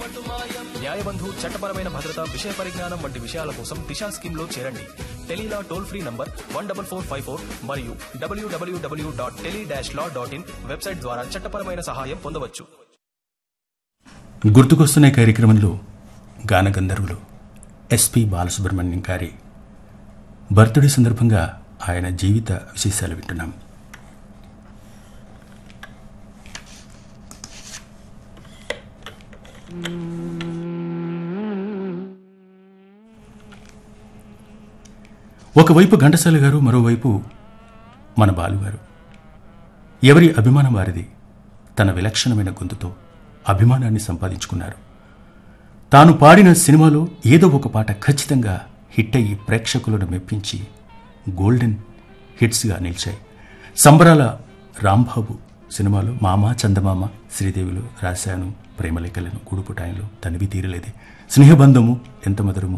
న్యాయబంధు చట్టపరమైన భద్రత విషయ పరిజ్ఞానం వంటి విషయాల కోసం దిశా స్కీమ్ లో చేరండి tele law toll free number one double four five four మరియు డబ్ల్యూడబ్ల్యూడబ్ల్యూ dot tele dash law dot in website ద్వారా చట్టపరమైన సహాయం పొందవచ్చు గుర్తుకొస్తున్న ఈ కార్యక్రమంలో గానగంధర్వులు ఎస్పి బాలసుబ్రహ్మణ్యం గారి బర్త్డే సందర్భంగా ఆయన జీవిత విశేషాలు వింటున్నాం ఒకవైపు ఘంటసాల గారు మరోవైపు మన బాలుగారు ఎవరి అభిమానం వారిది తన విలక్షణమైన గొంతుతో అభిమానాన్ని సంపాదించుకున్నారు తాను పాడిన సినిమాలో ఏదో ఒక పాట ఖచ్చితంగా హిట్ అయ్యి ప్రేక్షకులను మెప్పించి గోల్డెన్ హిట్స్గా నిలిచాయి సంబరాల రాంబాబు సినిమాలో మామ చందమామ శ్రీదేవిలో రాశాను ప్రేమలేఖలను గూడుపుటాయంలో తనివి తీరలేదే స్నేహబంధము ఎంత మధురము